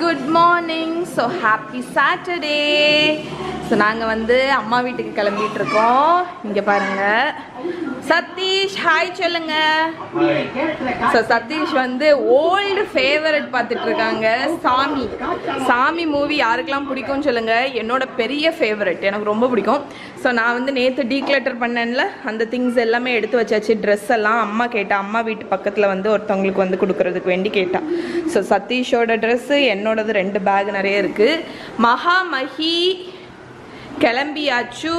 Good morning so happy Saturday so நாங்கள் வந்து அம்மா வீட்டுக்கு கிளம்பிட்டு இருக்கோம் இங்கே பாருங்க சதீஷ் ஹாய் சொல்லுங்க ஸோ சதீஷ் வந்து ஓல்டு ஃபேவரட் பார்த்துட்டு இருக்காங்க சாமி சாமி மூவி யாருக்கெல்லாம் பிடிக்கும்னு சொல்லுங்க என்னோட பெரிய ஃபேவரட் எனக்கு ரொம்ப பிடிக்கும் ஸோ நான் வந்து நேற்று டீக்ளட்டர் பண்ணேன்ல அந்த திங்ஸ் எல்லாமே எடுத்து வச்சாச்சு ட்ரெஸ் எல்லாம் அம்மா கேட்டா அம்மா வீட்டு பக்கத்தில் வந்து ஒருத்தவங்களுக்கு வந்து கொடுக்கறதுக்கு வேண்டி கேட்டா ஸோ சதீஷோட ட்ரெஸ்ஸு என்னோடது ரெண்டு பேக் நிறைய இருக்குது மகா மஹி கிளம்பியாச்சு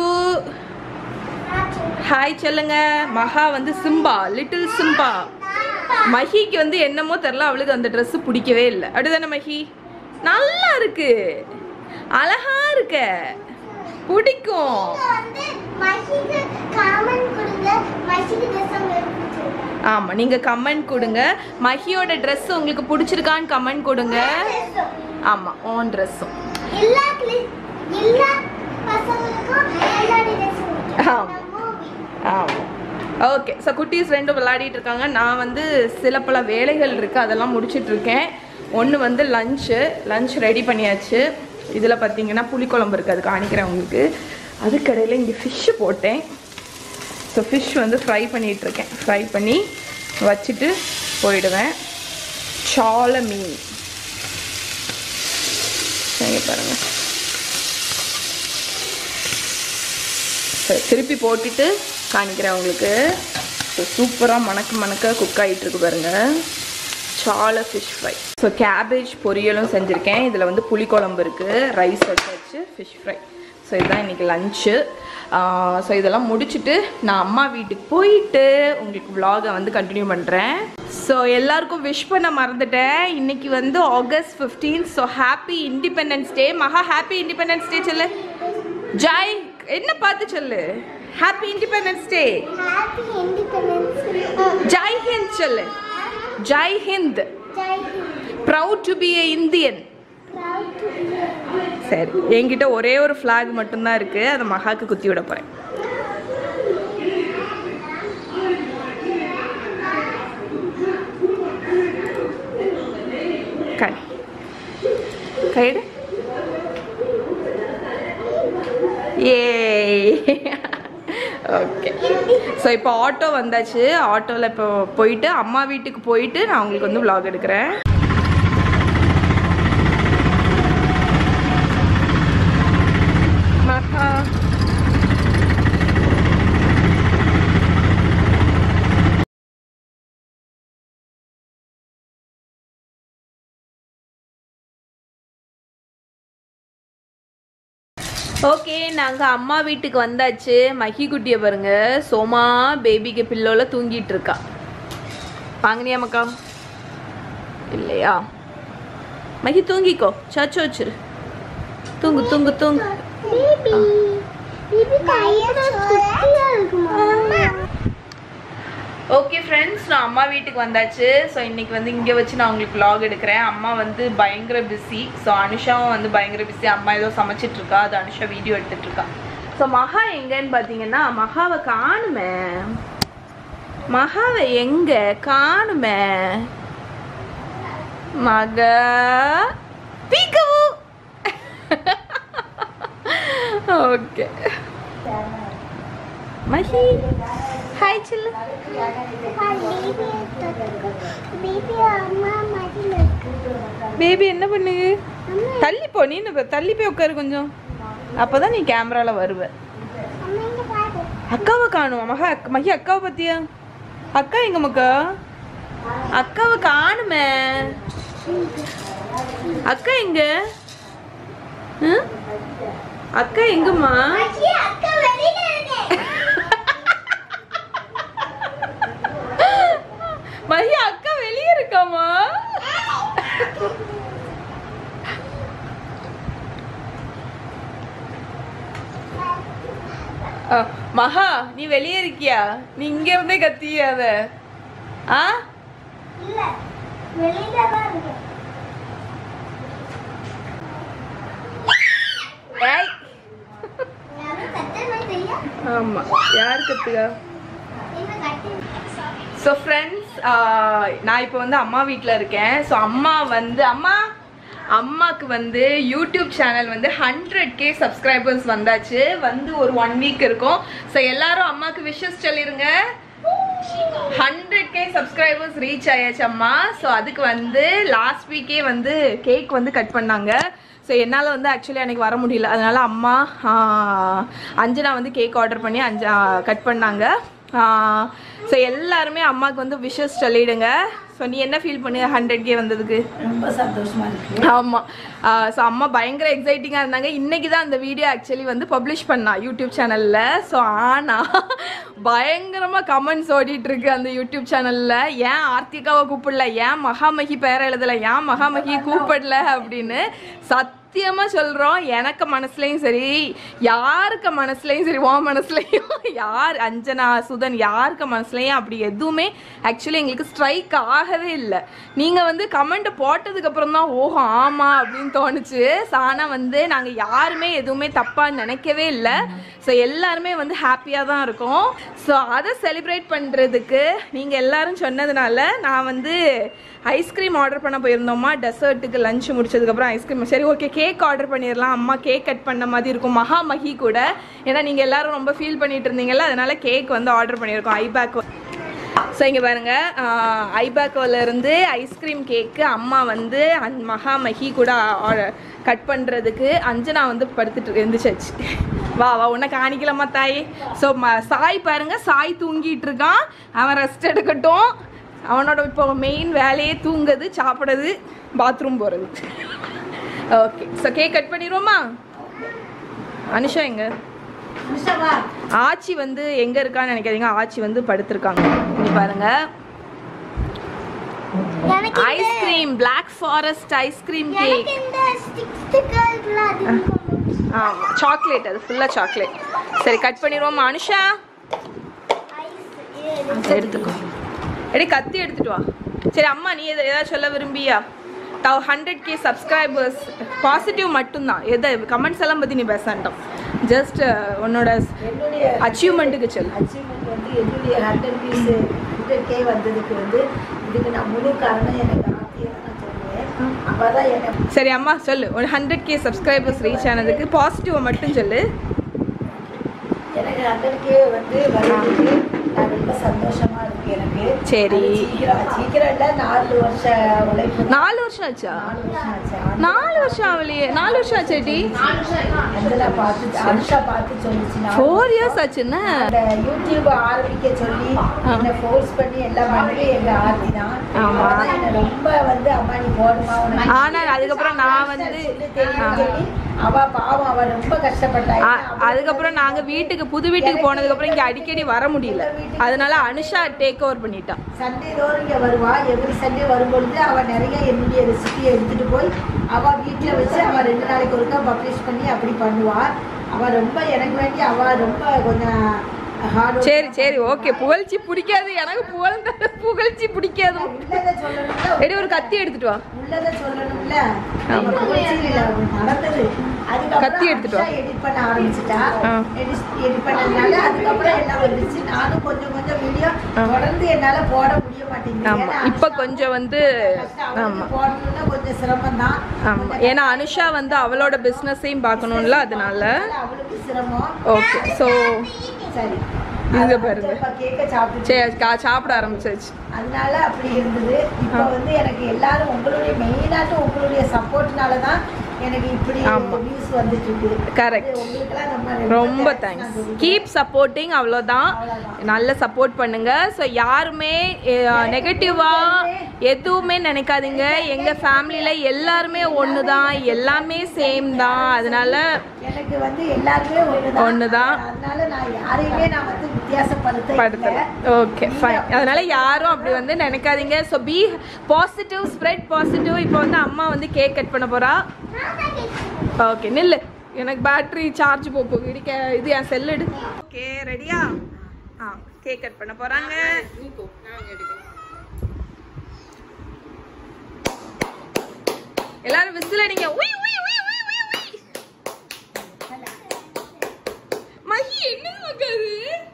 ஹாய் சொல்லுங்க மகா வந்து சிம்பா லிட்டில் சிம்பா மஹிக்கு வந்து என்னமோ தெரில அவளுக்கு அந்த Dress பிடிக்கவே இல்லை அப்படிதானே மஹி நல்லா இருக்கு அழகா இருக்க பிடிக்கும் வந்து மஷிக்கு காமன் கொடுங்க மஷிக்கு ட்ரெஸ் உங்களுக்கு பிடிச்சிருக்கா ஆமா நீங்க கமெண்ட் கொடுங்க மஹியோட Dress உங்களுக்கு பிடிச்சிருக்கான்னு கமெண்ட் கொடுங்க ஆமா ஓன் ட்ரெஸ்ஸும் எல்லா கிளி எல்லா பசங்களுக்கும் எல்லாரோட ட்ரெஸ் ஆமா. ஆமாம் ஓகே ஸோ குட்டீஸ் ரெண்டும் விளையாடிட்டு இருக்காங்க நான் வந்து சில பல வேலைகள் இருக்குது அதெல்லாம் முடிச்சிட்டு இருக்கேன் ஒன்று வந்து லஞ்சு லஞ்ச் ரெடி பண்ணியாச்சு இதில் பார்த்தீங்கன்னா புளிக்குழம்பு இருக்குது அது காணிக்கிறேன் உங்களுக்கு அதுக்கடையில் இங்கே ஃபிஷ்ஷு போட்டேன் ஸோ ஃபிஷ் வந்து ஃப்ரை பண்ணிட்டு இருக்கேன் ஃப்ரை பண்ணி வச்சுட்டு போயிடுவேன் சால மீன் இங்கே பாருங்கள் சரி திருப்பி போட்டுட்டு காணிக்கிறேன் உங்களுக்கு ஸோ சூப்பராக மணக்க மணக்க குக் ஆகிட்டு இருக்கு பாருங்க சால ஃபிஷ் ஃப்ரை ஸோ கேபேஜ் பொரியலும் செஞ்சுருக்கேன் இதில் வந்து புளிக்குழம்பு இருக்குது ரைஸ் வச்சாச்சு ஃபிஷ் ஃப்ரை ஸோ இதுதான் இன்றைக்கி லஞ்சு ஸோ இதெல்லாம் முடிச்சுட்டு நான் அம்மா வீட்டுக்கு போயிட்டு உங்களுக்கு vlog-அ வந்து கண்டினியூ பண்ணுறேன் ஸோ எல்லாருக்கும் விஷ் பண்ண மறந்துட்டேன் இன்னைக்கு வந்து August fifteen so happy independence day Maha happy independence day சொல்லு ஜாய் என்ன பார்த்து சொல்லு happy independence day happy independence ஜாய் ஹிந்த் சொல்லு ஜாய் ஹிந்த் ஜெய் ஹிந்த் proud to be a Indian proud to be சரி என்கிட்ட ஒரே ஒரு ஃப்ளாக் மட்டும்தான் இருக்கு அதை மகாக்கு குத்தி விட போறேன் கை கைடு ஏ ஓகே ஸோ இப்போ ஆட்டோ வந்தாச்சு ஆட்டோவில் இப்போ போயிட்டு அம்மா வீட்டுக்கு போயிட்டு நான் உங்களுக்கு வந்து vlog எடுக்கிறேன் மகா ஓகே நாங்கள் அம்மா வீட்டுக்கு வந்தாச்சு மஹி குட்டியை பாருங்க சோமா பேபிக்கு பில்லோல தூங்கிட்டு இருக்கா வாங்கினியா மக்கா இல்லையா மஹி தூங்கிக்கோ சச்சு வச்சிரு தூங்கு தூங்கு தூங்கு பேபி பேபி கையோட குட்டியா இருக்குமா ஓகே ஃப்ரெண்ட்ஸ் நான் அம்மா வீட்டுக்கு வந்தாச்சு ஸோ இன்னைக்கு வந்து இங்கே வச்சு நான் உங்களுக்கு vlog எடுக்கிறேன் அம்மா வந்து பயங்கர பிஸி ஸோ அனுஷாவும் வந்து பயங்கர பிஸி அம்மா ஏதோ சமைச்சிட்டு இருக்கா அது அனுஷா வீடியோ எடுத்துட்டு இருக்கா ஸோ மகா எங்கன்னு பார்த்தீங்கன்னா மகாவை காணுமே மகாவை எங்க காணுமே மக பீக்கு ஓகே மஹி ஹாய் சில்லு பேபி அம்மா மடியில இருக்கு பேபி என்ன பண்ணுது தள்ளி போ நீ என்ன தள்ளி போய் உட்காரு கொஞ்சம் அப்பதான் நீ கேமரால வருவ அம்மா இங்க பாரு அக்காவை காணுமா மகா அக்க- மகி அக்காவை பத்தியா அக்கா எங்க மக்கா அக்காவை காணுமே அக்கா எங்க ம்? அக்கா எங்கம்மா அச்சி அக்கா வெளியில இருக்கு மகி அக்கா வெளியே இருக்காமா ஆ, மகா நீ வெளியே இருக்கியா நீ இங்க இருந்தே கத்தியாத ஆ இல்ல வெளியில தான் இருக்கு ஏய் யாரும் கத்துற மாதிரி தெரியா ஆமா யார் கத்துக்கா என்ன கட்டு ஸோ ஃப்ரெண்ட்ஸ் நான் இப்போ வந்து அம்மா வீட்டில் இருக்கேன் ஸோ அம்மா வந்து அம்மா அம்மாக்கு வந்து யூடியூப் சேனல் வந்து ஹண்ட்ரட் கே சப்ஸ்கிரைபர்ஸ் வந்தாச்சு வந்து ஒரு ஒன் வீக் இருக்கும் ஸோ எல்லாரும் அம்மாக்கு விஷஸ் சொல்லிருங்க ஹண்ட்ரட் கே சப்ஸ்கிரைபர்ஸ் ரீச் ஆயாச்சு அம்மா ஸோ அதுக்கு வந்து லாஸ்ட் வீக்கே வந்து கேக் வந்து கட் பண்ணாங்க ஸோ என்னால் வந்து ஆக்சுவலி அன்றைக்கி வர முடியல அதனால அம்மா ஆஹ், அஞ்சனா வந்து கேக் ஆர்டர் பண்ணி அஞ்சு கட் பண்ணாங்க ஸோ எல்லாருமே அம்மாவுக்கு வந்து விஷஸ் சொல்லிடுங்க ஸோ நீ என்ன ஃபீல் பண்ணு ஹண்ட்ரட் கே வந்ததுக்கு ரொம்ப சந்தோஷமா இருக்கு ஆமா ஸோ அம்மா பயங்கர எக்ஸைட்டிங்காக இருந்தாங்க இன்னைக்கு தான் அந்த வீடியோ ஆக்சுவலி வந்து பப்ளிஷ் பண்ணா யூடியூப் சேனல்ல ஸோ ஆனா பயங்கரமா கமெண்ட்ஸ் ஓடிட்டு இருக்கு அந்த யூடியூப் சேனல்ல ஏன் ஆர்த்திகாவை கூப்பிடல ஏன் மகாமகி பேரை எழுதல ஏன் மகாமகி கூப்பிடல அப்படின்னு சத்தியமா சொல்றோம் எனக்கு மனசுலயும் சரி யாருக்கு மனசுலயும் சரி உன் மனசுலயும் யார் அஞ்சனா சுதன் யாருக்கு மனசுலயும் அப்படி எதுவுமே ஆக்சுவலி எங்களுக்கு ஸ்ட்ரைக் ஆகவே இல்லை நீங்க வந்து கமெண்ட் போட்டதுக்கு அப்புறம் தான் ஓஹோ ஆமா அப்படின்னு தோணுச்சு So, ஆனா வந்து நாங்க யாருமே எதுவுமே தப்பா நினைக்கவே இல்லை ஸோ எல்லாருமே வந்து ஹாப்பியாக தான் இருக்கோம் ஸோ அதை செலிப்ரேட் பண்றதுக்கு நீங்க எல்லாரும் சொன்னதுனால நான் வந்து ஐஸ்கிரீம் ஆர்டர் பண்ண போயிருந்தோமா டெசர்ட்டுக்கு லஞ்ச் முடிச்சதுக்கப்புறம் ஐஸ்கிரீம் சரி ஓகே கேக் ஆர்டர் பண்ணிடலாம் அம்மா கேக் கட் பண்ண மாதிரி இருக்கும் மகா மகி கூட ஏன்னா நீங்கள் எல்லாரும் ரொம்ப ஃபீல் பண்ணிட்டு இருந்தீங்கல்ல அதனால கேக் வந்து ஆர்டர் பண்ணியிருக்கோம் ஐபேக் ஸோ இங்கே பாருங்க ஐபேக்கோல இருந்து ஐஸ்கிரீம் கேக்கு அம்மா வந்து அந் மகா மகி கூட கட் பண்ணுறதுக்கு அஞ்சனா வந்து படுத்துட்டு இருந்துச்சாச்சு வா வா உன்னை காணிக்கலாமா தாய் ஸோ சாய் பாருங்க சாய் தூங்கிட்டு இருக்கான் அவன் ரெஸ்ட் எடுக்கட்டும் அவனோட இப்போ மெயின் வேலையே தூங்குது சாப்பிடுறது பாத்ரூம் போகிறது ஓகே ஸோ கேக் கட் பண்ணிடுவோமா அனுஷா எங்க நிஷாவா ஆச்சி வந்து எங்க இருக்கான்னு நினைக்காதீங்க ஆச்சி வந்து படுத்திருக்காங்க இங்க பாருங்க எனக்கு இந்த- ஐஸ்கிரீம் Black ஃபாரஸ்ட் ஐஸ்கிரீம் எனக்கு கேக் இந்த ஸ்டிக் ஸ்டிக்கர்லாம் அதிகமாக பிடிக்கும். ஆமா சாக்லேட் அது ஃபுல்லா சாக்லேட் சரி கட் பண்ணிடுவோமா அனுஷா ஐஸ் இது எடுத்துக்கோ எடி கத்தி எடுத்துட்டு வா சரி அம்மா நீ எதை ஏதாவது சொல்ல விரும்பியா தவ் ஹண்ட்ரட் கே சப்ஸ்கிரைபர்ஸ் பாசிட்டிவ் மட்டும்தான் எதை கமெண்ட்ஸ் எல்லாம் பற்றி நீ பேசாண்டோம் ஜஸ்ட் உன்னோட என்னுடைய அச்சீவ்மெண்ட்டுக்கு சொல் அச்சீவ்மெண்ட் வந்து என்னுடைய ஹண்ட்ரட் பீஸ் ஹண்ட்ரட் கே வந்ததுக்கு வந்து இதுக்கு நான் முழு காரணம் எனக்கு ஆர்த்தியை தான் நான் சொல்லுவேன் அவள் தான் என்னை சரி அம்மா சொல்லு ஒரு ஹண்ட்ரட் கே சப்ஸ்கிரைபர்ஸ் ரீச் ஆனதுக்கு பாசிட்டிவ் மட்டும் சொல்லு எனக்கு ஹண்ட்ரட் கே வந்து வருதுக்கு நான் ரொம்ப சந்தோஷமா இருக்கு எனக்கு சரி. அது சீக்கிரம் சீக்கிரம் இல்லை நாலு வருஷம் உழைப்பு தான். நாலு வருஷம் ஆச்சா நாலு வருஷம் ஆச்சு நாலு வருஷம் ஆகலையே நாலு வருஷம் ஆச்சேடி அஞ்சலா பார்த்து அனுஷா பார்த்து சொல்லிச்சு நான் ஃபோர் இயர்ஸ் ஆச்சுன்னா அந்த யூடியூப் ஆரம்பிக்க சொல்லி என்னை ஃபோர்ஸ் பண்ணி எல்லாம் பண்ணி எங்க ஆர்த்தி தான் ஆமா. அவ தான் என்னை ரொம்ப வந்து அம்மா நீ போடுமா உனக்கு ஆனா அதுக்கப்புறம் நான் வந்து சொல்லி தெரியும்னு சொல்லி அவ பாவம் அவ ரொம்ப கஷ்டப்பட்டா ஆ, ஏன்னா அவ அதுக்கப்புறம் நாங்க வீட்டுக்கு புது வீட்டுக்கு போனதுக்கு அப்புறம் இங்க அடிக்கடி வர முடியல அதனால அனுஷா டேக் ஓவர் பண்ணிட்டா சண்டே தோறும் இங்க வருவா எவ்ரி சண்டே வரும்பொழுது அவ நிறைய என்னுடைய ரெசிபியை எடுத்துட்டு போய் அவ வீட்டுல வச்சு அவ ரெண்டு நாளைக்கு ஒருக்கா பப்ளிஷ் பண்ணி அப்படி பண்ணுவா அவ ரொம்ப எனக்கு வேண்டி அவ ரொம்ப கொஞ்சம் ஹார்ட் சரி சரி ஓகே புகழ்ச்சி பிடிக்காது எனக்கு புகழ்ந்த புகழ்ச்சி பிடிக்காது உள்ளதை சொல்லணும்ல எடி ஒரு கத்தி எடுத்துட்டு வா உள்ளதை சொல்லணும்ல ஆமா. நம்ம புகழ்ச்சியில் இல்ல, அது நடந்தது கத்தி எடுத்துட்டு வா. எடிட் பண்ண ஆரம்பிச்சிட்டா ஆ. எடிட் பண்ணதுனால அதுக்கப்புறம் என்ன வந்துச்சு நானும் கொஞ்சம் கொஞ்சம் வீடியோ ஆ. தொடர்ந்து என்னால போட முடிய மாட்டேங்குது ஆமா ஏன்னா இப்ப அனுஷா கொஞ்சம் வந்து கஷ்டம். அவளுக்கு ஆமா போடணும்னா கொஞ்சம் சிரமம் தான் ஆமா ஏன்னா அனுஷா வந்து அவளோட பிசினஸையும் பார்க்கணும்ல அதனால அவளுக்கு சிரமம் ஓகே ஸோ சரி இங்க பாருங்க. கேக்க சாப்பிட்டு சரி கா- சாப்பிட ஆரம்பிச்சாச்சு அதனால அப்படி இருந்தது இப்போ வந்து எனக்கு எல்லாரும் உங்களுடைய மெயினாட்டு உங்களுடைய சப்போர்ட்னால தான் எனக்கு இப்படி ஆமா. நியூஸ் வந்துட்டு இருக்கு Correct. அது உங்களுக்கெல்லாம் ரொம்ப ரொம்ப thanks தேங்க்ஸ் நான் சொல்லுவேன். கீப் சப்போர்ட்டிங் அவ்வளோதான் அவ்வளவுதான். நல்ல சப்போர்ட் பண்ணுங்க ஸோ யாருமே நெகட்டிவா எதுவுமே நினைக்காதீங்க எங்க ஃபேமிலியில எல்லாருமே ஒன்று தான் எல்லாமே சேம் தான் அதனால எனக்கு வந்து எல்லாருமே ஒண்ணுதான் ஒண்ணுதான். அதனால நான் யாரையுமே நான் வந்து வித்தியாசப்படுத்த படுத்தல இல்லை. ஓகே ஃபைன் அதனால யாரும் அப்படி வந்து நினைக்காதீங்க so be positive spread positive இப்போ வந்து அம்மா வந்து கேக் கட் பண்ண போறா ஓகே நில்லு எனக்கு பேட்டரி சார்ஜ் போக இடிக்க இது என் செல் எடு ஓகே ரெடியா ஆ கேக் கட் பண்ண போறாங்க எல்லாரும் விசில் அடிங்க உய் உய் உய் உய் உய் உய் மகி என்ன மகாது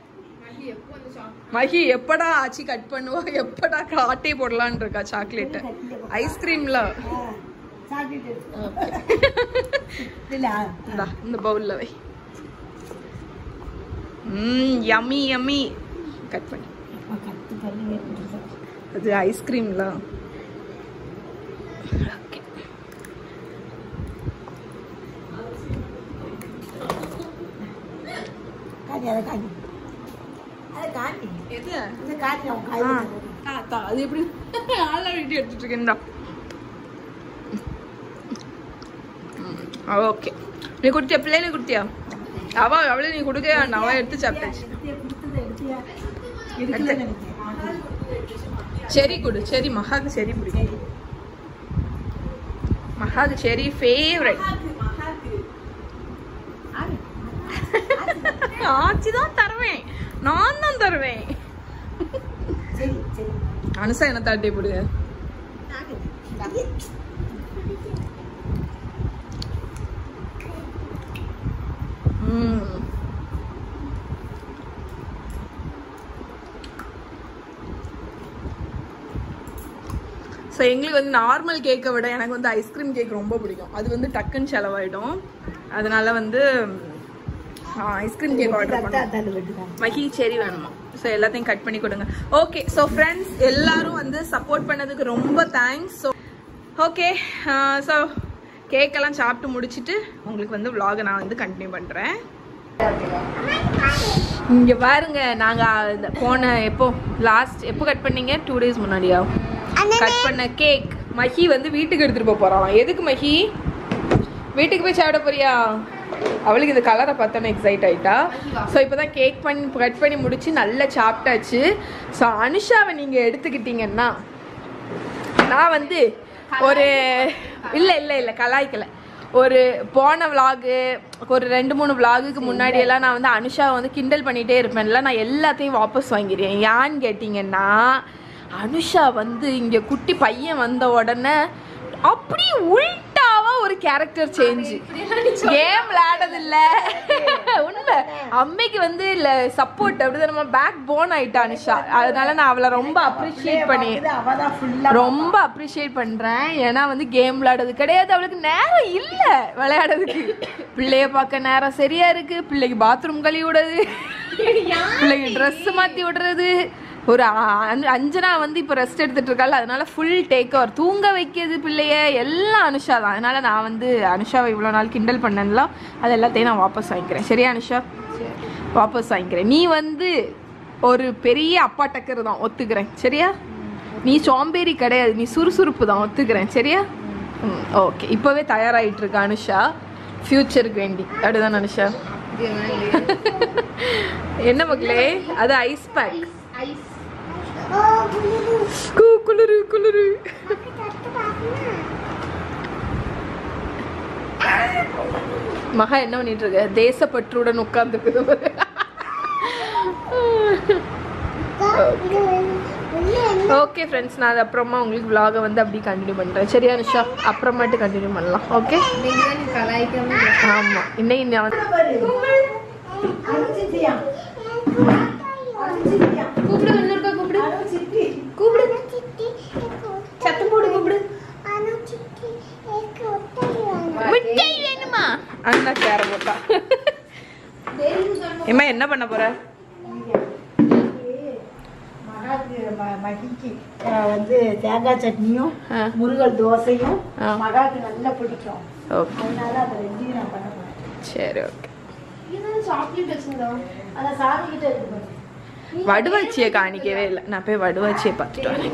மகி எப்படா ஆச்சி கட் பண்ணுவா எப்படா காட்டே போடலான்னு இருக்கா சாக்லேட் ஐஸ்கிரீம்ல சாப்பிட்டு ஓகே இல்ல இந்தா இந்த பவுல்ல வை ம் யம்மி யம்மி கட் பண்ணி கத்து பண்ணி வேண்டியது அது ஐஸ்கிரீம்ல ஓகே காட்டி அதை காட்டி அதை காட்டி எது இதை காட்டி அவன் ஆ. காய் ஆ, தா, அது எப்படி ஆல்ரெடி எடுத்துட்டு இருக்கேன்டா ஓகே நீ குடுத்தியா பிள்ளைல குடுத்தியா அவ அவளே நீ கொடுக்க வேண்டாம் அவ எடுத்து சாப்பிட்டாச்சு எடுத்தியா கொடுத்ததை எடுத்தியா எடுக்கல நினைக்கிறேன் செரி கொடு செரி மகாக்கு செரி பிடிக்கும் மகாக்கு செரி ஃபேவரட் ஆச்சி தான் தருவேன் நான் தான் தருவேன் சரி சரி அனுசா என்ன தாட்டி போடு ம் ஸோ எங்களுக்கு வந்து நார்மல் கேக்கை விட எனக்கு வந்து ஐஸ்கிரீம் கேக் ரொம்ப பிடிக்கும் அது வந்து டக்குன்னு செலவாயிடும் அதனால வந்து ஐஸ்கிரீம் கேக் ஆர்டர் பண்ணோம் தள்ளு வெட்டுதான் மகி செரி வேணுமா ஸோ எல்லாத்தையும் கட் பண்ணி கொடுங்க ஓகே ஸோ ஃப்ரெண்ட்ஸ் எல்லாரும் வந்து சப்போர்ட் பண்ணதுக்கு ரொம்ப தேங்க்ஸ் ஸோ ஓகே ஸோ கேக்கெல்லாம் சாப்பிட்டு முடிச்சிட்டு உங்களுக்கு வந்து vlog நான் வந்து கண்டினியூ பண்ணுறேன் இங்கே பாருங்க நாங்கள் இந்த போன எப்போ லாஸ்ட் எப்போ கட் பண்ணீங்க டூ டேஸ் முன்னாடியா கட் பண்ண கேக் மஹி வந்து வீட்டுக்கு எடுத்துட்டு போக போறாளாம் எதுக்கு மஹி வீட்டுக்கு போய் சாப்பிட போறியா அவளுக்கு இந்த கலரை பார்த்தோன்னே எக்ஸைட் ஆயிட்டா ஸோ இப்போதான் கேக் பண்ணி கட் பண்ணி முடிச்சு நல்லா சாப்பிட்டாச்சு ஸோ அனுஷாவை நீங்கள் எடுத்துக்கிட்டீங்கன்னா நான் வந்து ஒரு இல்லை இல்லை இல்லை கலாய்க்கல ஒரு போன விலாகு ஒரு ரெண்டு மூணு விலாகுக்கு முன்னாடி எல்லாம் நான் வந்து அனுஷாவை வந்து கிண்டல் பண்ணிகிட்டே இருப்பேன்ல நான் எல்லாத்தையும் வாபஸ் வாங்கிடுறேன் ஏன்னு கேட்டிங்கன்னா அனுஷா வந்து இங்கே குட்டி பையன் வந்த உடனே அப்படி உள்டாவா ஒரு கேரக்டர் சேஞ்ச் கேம் விளையாடதில்ல உண்மை அம்மைக்கு வந்து இல்ல சப்போர்ட் அப்படி நம்ம பேக் போன் ஆயிட்டா அனுஷா அதனால நான் அவளை ரொம்ப அப்ரிஷியேட் பண்ணி அவதான் ஃபுல்லா ரொம்ப அப்ரிஷியேட் பண்றேன் ஏன்னா வந்து கேம் விளையாடுறது கிடையாது அவளுக்கு நேரம் இல்ல விளையாடுறதுக்கு பிள்ளைய பார்க்க நேரம் சரியா இருக்கு பிள்ளைக்கு பாத்ரூம் கழுவி விடுறது பிள்ளைக்கு Dress மாத்தி விடுறது ஒரு அ- அஞ்சு- அஞ்சனா வந்து இப்போ ரெஸ்ட் எடுத்துட்டு இருக்காள் அதனால ஃபுல் டேக் ஓவர் தூங்க வைக்கிறது பிள்ளைய எல்லாம் அனுஷா தான் அதனால நான் வந்து அனுஷாவை இவ்வளோ நாள் கிண்டல் பண்ணேன்ல அது எல்லாத்தையும் நான் வாபஸ் வாங்கிக்கிறேன் சரியா அனுஷா வாபஸ் வாங்கிக்கிறேன் நீ வந்து ஒரு பெரிய அப்பா டக்கர் தான் ஒத்துக்கிறேன் சரியா நீ சோம்பேறி கிடையாது நீ சுறுசுறுப்பு தான் ஒத்துக்கிறேன் சரியா ம் ஓகே இப்போவே தயாராகிட்டு இருக்கா அனுஷா ஃப்யூச்சருக்கு வேண்டி அப்படிதான் அனுஷா என்ன மக்களே அது ஐஸ் பேக் ஓ புளிது கூ குளிரு குளிரு தட்டு பாக்கணும் மகா என்ன பண்ணிட்டு இருக்க தேசப்பற்றுடன் உட்கார்ந்துருக்குது பாரு. இது வெளியே ஓகே ஃப்ரெண்ட்ஸ் நான் அது அப்புறமா உங்களுக்கு vlog-அ வந்து அப்படி கண்டினியூ பண்ணுறேன் சரியா நிஷா அப்புறமாட்டு கண்டினியூ பண்ணலாம் ஓகே ஆமாம் இன்னைக்கு நான் வந்து அனுச்சித்தியா அனுச்சித்தியா கூப்பிடு இன்னொருக்கா கூப்பிடு அனுச்சித்தி கூப்பிடு சித்தி சத்தம் போடு கூப்பிடு அனு சித்தி ஏக்கு ஒட்டை வேணும் மிட்டாய் வேணுமா அண்ணா சேர போட்டா ஏம்மா என்ன பண்ண போற மகாக்கு ம- மகிக்கு அஹ், வந்து தேங்காய் சட்னியும் ஆ. முருகல் தோசையும் ஆ. மகாக்கு நல்லா பிடிக்கும் ஓகே அதனால அதை ரெண்டையும் நான் பண்ண போறேன் சரி ஓகே அதை சாமி கிட்ட இருக்கு பாரு. வடுவாச்சியை காணிக்கவே இல்லை நான் போய் வடுவாச்சியை பார்த்துட்டு வரேன்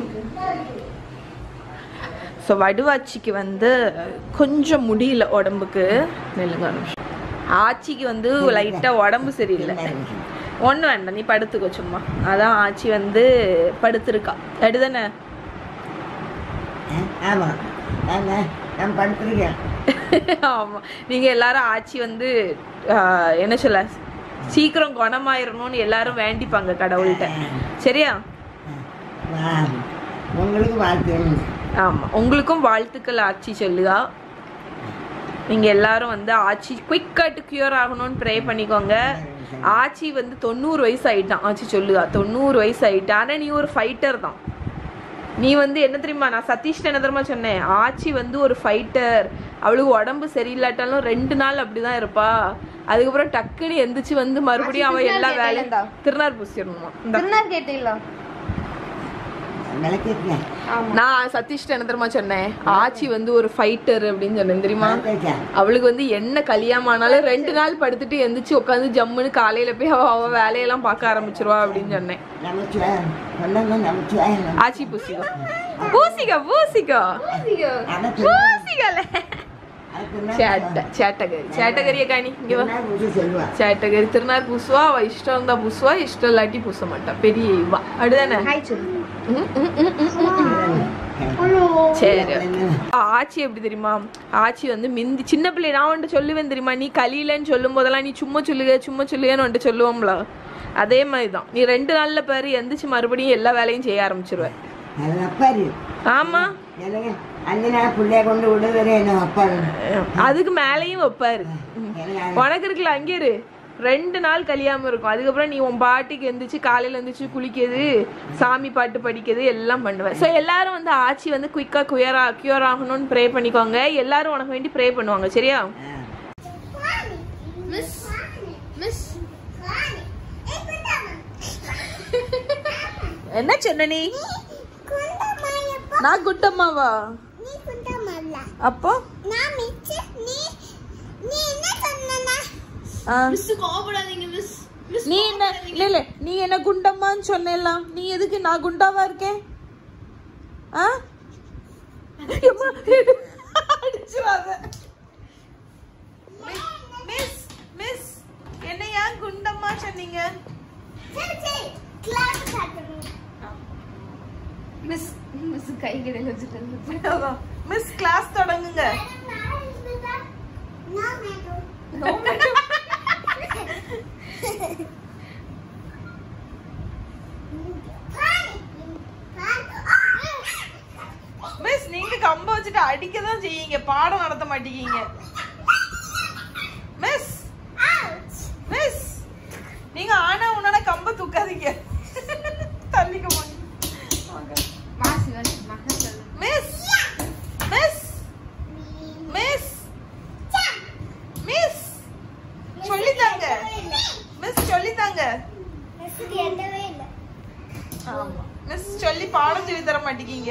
ஸோ வடுவாச்சிக்கு வந்து கொஞ்சம் முடியல உடம்புக்கு நெல்லுங்க ஒரு நிமிஷம். ஆச்சிக்கு வந்து லைட்டாக உடம்பு சரியில்லை ஒன்றும் வேண்டாம் நீ படுத்துக்கோ சும்மா அதான் ஆச்சி வந்து படுத்திருக்கா எடுதானே ஆமா நான் நான் படுத்திருக்கேன் ஆமாம் நீங்கள் எல்லாரும் ஆச்சி வந்து ஆஹ், என்ன சொல்ல சீக்கிரம் குணமாயிரணும்னு எல்லாரும் வேண்டிப்பாங்க கடவுள்கிட்ட சரியா வா. உங்களுக்கு வாழ்த்து ஆமாம் உங்களுக்கும் வாழ்த்துக்கள் ஆச்சி சொல்லுதா நீங்கள் எல்லாரும் வந்து ஆச்சி குயிக்காட்டு கியூர் ஆகணும்னு ப்ரே பண்ணிக்கோங்க ஆச்சி வந்து தொண்ணூறு வயசு ஆயிட்டான் ஆச்சி சொல்லுதா தொண்ணூறு வயசு ஆயிட்டா ஆனால் நீ ஒரு ஃபைட்டர் தான் நீ வந்து என்ன தெரியுமா நான் சதீஷ் என்ன தெரியுமா சொன்னேன் ஆச்சி வந்து ஒரு ஃபைட்டர் அவளுக்கு உடம்பு சரியில்லாட்டாலும் ரெண்டு நாள் அப்படிதான் இருப்பா அதுக்கப்புறம் டக்குன்னு எந்திரிச்சு வந்து மறுபடியும் அவ எல்லா வேலையும் கேட்டேன்டா. திருநார் பூசிடணுமா இந்த திருநாள் கேட்டீங்களா விளக்கிருக்கேன் நான் சதீஷ் என்ன தெரியுமா சொன்னேன் ஆச்சி வந்து ஒரு ஃபைட்டர் அப்படின்னு சொன்னேன் தெரியுமா விளக்கிருக்கேன் அவளுக்கு வந்து என்ன கல்யாணம் ஆனாலும் ரெண்டு நாள் படுத்துட்டு எந்திரிச்சு உட்காந்து ஜம்முன்னு காலையில போய் அவ அவ வேலையெல்லாம் பார்க்க ஆரம்பிச்சிருவா அப்படின்னு சொன்னேன் நமச்சிவாயம் சொன்னது நமச்சிவாயம் ஆச்சி பூசிக்கோ பூசிக்கோ பூசிக்கோ அதை பூசிக்கல சேட்டை சேட்டகரி சேட்டகரிய காணி இங்க வா சொல்லுவா சேட்டகரி திருநாள் பூசுவா அவ இஷ்டம் இருந்தா பூசுவா இஷ்டம் இல்லாட்டி பூச மாட்டா பெரிய இவா அப்படிதானே ஹாய் சொல்லு ம், ம், ம், ம், ம். சரி ஆச்சி எப்படி தெரியுமா ஆச்சி வந்து மிந்தி சின்ன பிள்ளை நான் வந்துட்டு சொல்லுவேன் தெரியுமா நீ கலியிலன்னு சொல்லும் போதெல்லாம் நீ சும்மா சொல்லுக சும்மா சொல்லுகன்னு வந்துட்டு சொல்லுவோம்ல அதே மாதிரி தான் நீ ரெண்டு நாள்ல பாரு எந்திரிச்சு மறுபடியும் எல்லா வேலையும் செய்ய ஆரம்பிச்சிருவ அது அப்பாரு ஆமா எனக்கு அஞ்சு நாள் பிள்ளைய கொண்டு விடுவதே என்ன அப்பாரு அதுக்கு மேலேயும் வைப்பாரு எனக்கு உனக்கு இருக்குல்ல அங்கே இரு ரெண்டு நாள் கழியாம இருக்கும் அதுக்கப்புறம் நீ உன் பாட்டுக்கு எந்திரிச்சு காலையில எந்திரிச்சு குளிக்கிறது சாமி பாட்டு படிக்கிறது எல்லாம் பண்ணுவேன் ஸோ எல்லாரும் வந்து ஆச்சி வந்து குயிக்கா குயர் கியூர் ஆகணும்னு ப்ரே பண்ணிக்கோங்க எல்லாரும் உனக்கு வேண்டி ப்ரே பண்ணுவாங்க சரியா மிஸ் மிஸ் என்ன சொன்ன நீ நான் குட்டம்மாவா அப்போ ஆ. மிஸ் கோவப்படாதீங்க மிஸ் மிஸ் நீ என்ன இல்ல இல்ல நீ என்ன குண்டம்மான்னு சொன்னேலாம் நீ எதுக்கு நான் குண்டாவா இருக்கேன் ஆ எம்மா, அடிச்சிடாத. மிஸ் மிஸ் என்ன ஏன் குண்டம்மா சொன்னீங்க மிஸ் மிஸ் கை கடையில் வச்சுட்டு மிஸ் கிளாஸ் தொடங்குங்க மிஸ் நீங்க கம்ப வச்சுட்டு அடிக்க தான் செய்யீங்க பாடம் நடத்த மாட்டீங்க மிஸ் மிஸ் நீங்க ஆனா உன்னால கம்ப தூக்காதீங்க தள்ளிக்க மாட்டீங்க வாசி வாசி மகன் சொல்லு மிஸ் மிஸ் மிஸ் மிஸ் சொல்லித்தாங்க மிஸ் சொல்லித்தாங்க ஆமா மிஸ் சொல்லி பாடம் சொல்லி தர மாட்டேங்கீங்க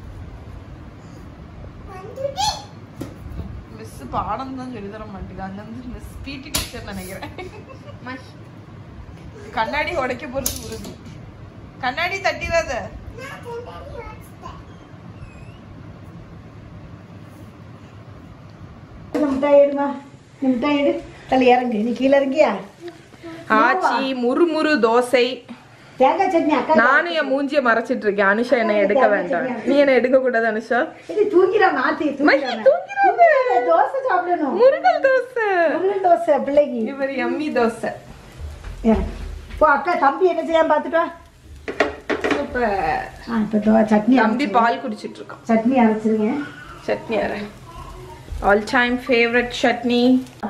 மிஸ் பாடம் தான் சொல்லி தர மாட்டேங்காங்க வந்து மிஸ் பிடி டீச்சர் நினைக்கிறேன் மஷ் கண்ணாடி உடைக்க போறது உறுதி கண்ணாடி தட்டிடாத இந்த மிட்டாய் எடுமா இந்த மிட்டாய் எடு தலை இறங்கு நீ கீழே இறங்கியா ஆச்சி முறுமுறு தோசை தேங்காய் சட்னி அக்கா நானும் என் மூஞ்சிய மறைச்சிட்டு இருக்கேன் அனுஷா என்னை எடுக்க வேண்டாம் நீ என்ன எடுக்க கூடாது அனுஷா இது தூங்கிடா மாத்தி மைக்கி, தூங்கிடாம. தூங்கிடாத, தோசை சாப்பிடணும் முருகல் தோசை முருகன் தோசை பிள்ளைக்கு இவர் எம்மி தோசை இறங்கு. போ அக்கா தம்பி என்ன செய்யாம பார்த்துட்டு வா சூப்பர் ஆ இப்போ தோ சட்னி தம்பி அரைச்சிருங்க. பால் குடிச்சிட்டு இருக்கான் சட்னி அரைச்சிருங்க சட்னி அரை all time favourite chutney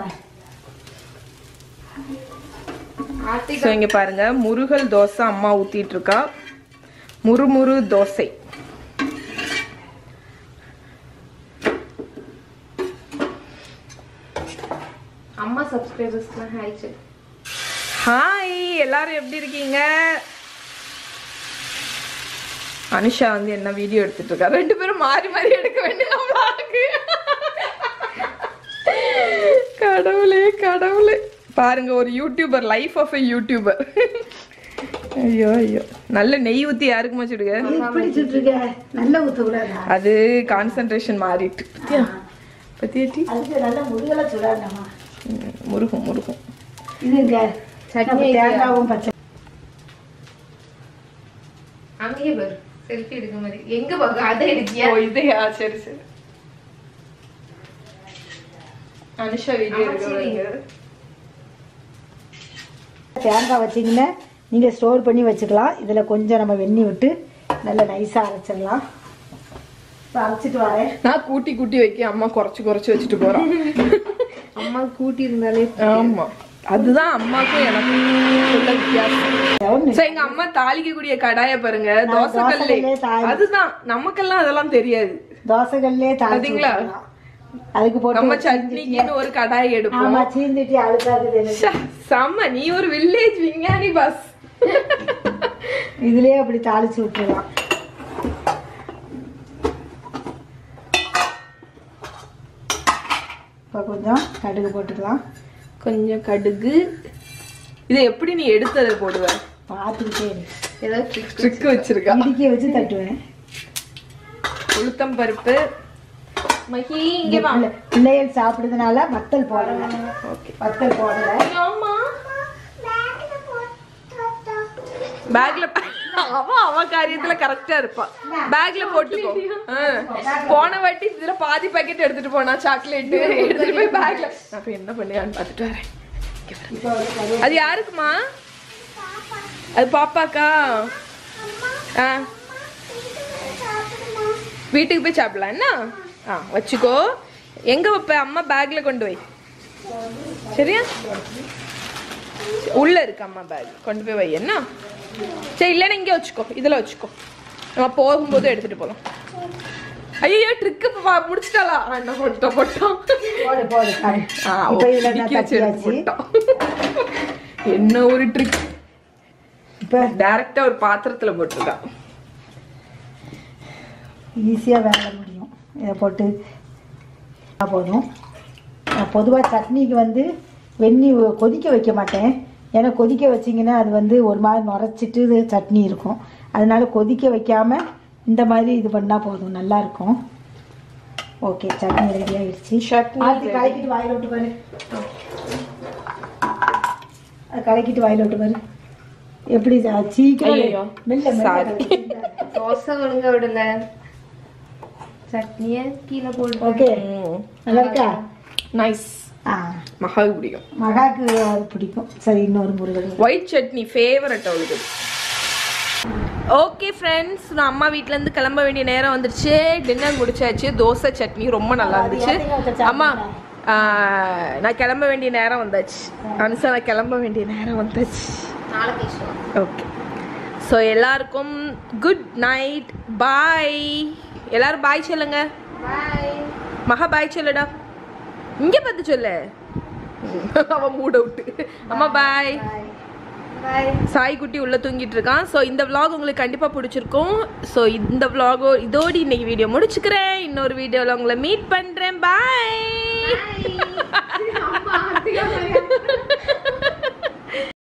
so இங்க பாருங்க முருகல் தோசை அம்மா ஊத்திட்டு இருக்கா முறுமுறு தோசை அம்மா சப்ஸ்கிரைபர்ஸ்க்குலாம் ஹாய் சொல்லு ஹாய் எல்லாரும் எப்படி இருக்கீங்க அனுஷா வந்து என்ன வீடியோ எடுத்துட்டு இருக்கா ரெண்டு பேரும் மாறி மாறி எடுக்க வேண்டிய vlog. கடவுளே கடவுளே பாருங்க ஒரு YouTuber life of a YouTuber ஐயோ ஐயோ நல்ல நெய் ஊத்தி யாருக்குமா சுடுங்க இப்படி சுட்டுருக்க நல்ல ஊத்த கூடாதா அது கான்சென்ட்ரேஷன் மாறிட்டு பத்தியா பத்தியாட்டி அதுக்கு நல்ல முருகலை சுடாதாமா ம், முருகும் முருகும் இது இங்க சட்னி நம்ம ஐடியா. தேங்காவும் பச்சை அங்கேயே பாரு செல்ஃபி எடுக்க மாதிரி எங்க பாக்க அதை எடுக்கியா ஓ இதையா சரி சரி அனுஷா வீடியோ ஆமா, சரி. தேங்காய் வச்சிங்கன்னா நீங்கள் ஸ்டோர் பண்ணி வச்சுக்கலாம் இதில் கொஞ்சம் நம்ம வெண்ணி விட்டு நல்லா நைஸாக அரைச்சிடலாம் இப்போ அரைச்சிட்டு வரேன் நான் கூட்டி கூட்டி வைக்க அம்மா குறைச்சு குறைச்சு வச்சுட்டு போறோம் அம்மா கூட்டி இருந்தாலே ஆமா அதுதான் அம்மாக்கும் எனக்கும் உள்ள வித்தியாசம் சோ எங்க அம்மா தாளிக்கக்கூடிய கடாய பாருங்க தோசைக்கல்லு தோசைக்கல்லே தாளி. அதுதான் நமக்கெல்லாம் அதெல்லாம் தெரியாது தோசைகள்லயே தாளிச்சு பாத்தீங்களா? விட்டுறலாம். அதுக்கு போட்டு நம்ம ஒரு சட்னிக்குன்னு ஒரு கடாய் எடுப்போம் ஆமா சீந்திட்டி அழுக்காகுது எனக்கு ச்ச, செம்ம நீ ஒரு வில்லேஜ் விஞ்ஞானி பஸ் இதுலயே அப்படி தாளிச்சு விட்டுறலாம் இப்போ கொஞ்சம் கடுகு போட்டுக்கலாம் கொஞ்சம் கடுகு இதை எப்படி நீ எடுத்து அதை போடுவ பார்த்துக்கிட்டே இரு. ஏதாவது trick ட்ரிக் வச்சிருக்கா இடிக்க வச்சு தட்டுவேன் உளுத்தம் பருப்பு மகி இங்க வா பிள்ளை- பிள்ளைகள் சாப்பிடுறதுனால வத்தல் போடல ஓகே வத்தல் போடல ஆமா பேக்ல போட்டு பேக்ல அவ அவ காரியத்துல கரெக்டா இருப்பா பேக்ல போட்டுக்கோ ஆ. போன வாட்டி இதுல பாதி பாக்கெட் எடுத்துட்டு போனா சாக்லேட் எடுத்துட்டு போய் பேக்ல அப்ப என்ன பண்ணியான்னு பாத்துட்டு வரேன் இங்க பாரு. அது யாருக்குமா அது பாப்பாக்கா ஆ வீட்டுக்கு போய் சாப்பிடலாம் என்ன ஆ வச்சுக்கோ எங்க வைப்ப அம்மா பேக்ல கொண்டு வை சரியா உள்ள இருக்கு அம்மா பேக் கொண்டு போய் வை என்ன சரி இல்லைன்னா இங்கே வச்சுக்கோ இதில் வச்சுக்கோ நம்ம போகும்போது எடுத்துட்டு போகலாம் ஐயோ ட்ரிக்கு முடிச்சிட்டாளா ஆ, என்ன போட்டோம் போட்டோம் போடு போடு கடு. ஆ, இப்போ ஓ, இதுல நான் இடுக்கி வச்சு எடுத்து தட்டியாச்சு போட்டோம். என்ன ஒரு ட்ரிக் இப்போ டைரக்டா ஒரு பாத்திரத்துல போட்டுருக்கா ஈஸியாக வேலை முடியும் இதை போட்டு போதும் நான் பொதுவாக சட்னிக்கு வந்து வெந்நி ஊ- கொதிக்க வைக்க மாட்டேன் ஏன்னா கொதிக்க வச்சிங்கன்னா அது வந்து ஒரு மாதிரி நுரைச்சிட்டு இது சட்னி இருக்கும் அதனால கொதிக்க வைக்காம இந்த மாதிரி இது பண்ணால் போதும் நல்லா இருக்கும் ஓகே சட்னி ரெடி ஆயிடுச்சு சட்னி ஆத்தி கலக்கிட்டு வாயில விட்டு பாரு அது கலக்கிட்டு வாயில விட்டு பாரு எப்படி ச- சீக்கிரம் ஐயையோ. மெல்ல மெல்ல Sorry. கலக்கிட்டு. தோசை ஒழுங்கா விடல சட்னிய கீழே போட்டு ஓகே நல்லா இருக்கா நைஸ் ஆ மகாவுக்கு பிடிக்கும் மகாக்கு அது பிடிக்கும் சரி இன்னொரு முருகன் ஒயிட் சட்னி ஃபேவரட் அவளுக்கு ஓகே ஃப்ரெண்ட்ஸ் நான் அம்மா வீட்ல இருந்து கிளம்ப வேண்டிய நேரம் வந்துருச்சு டின்னர் முடிச்சாச்சு தோசை சட்னி ரொம்ப நல்லா இருந்துச்சு அது ஏன் வச்ச அம்மா ஆ, நான் கிளம்ப வேண்டிய நேரம் வந்தாச்சு அனுசா நான் கிளம்ப வேண்டிய நேரம் வந்தாச்சு நாளைக்கு பேசுவோம் ஓகே ஸோ எல்லாருக்கும் குட் நைட் பாய் எல்லாரும் பாய் சொல்லுங்க பாய் மகா பாய் சொல்லுடா இங்க பார்த்து சொல்லு அவன் மூட் அவுட் அம்மா பாய் பாய் சாய் குட்டி உள்ள தூங்கிட்டு இருக்கான் ஸோ இந்த vlog உங்களுக்கு கண்டிப்பாக பிடிச்சிருக்கும் ஸோ இந்த vlog இதோடு இன்னைக்கு வீடியோ முடிச்சுக்கிறேன் இன்னொரு வீடியோவில் உங்களை மீட் பண்ணுறேன் பாய் அம்மா அதிகமா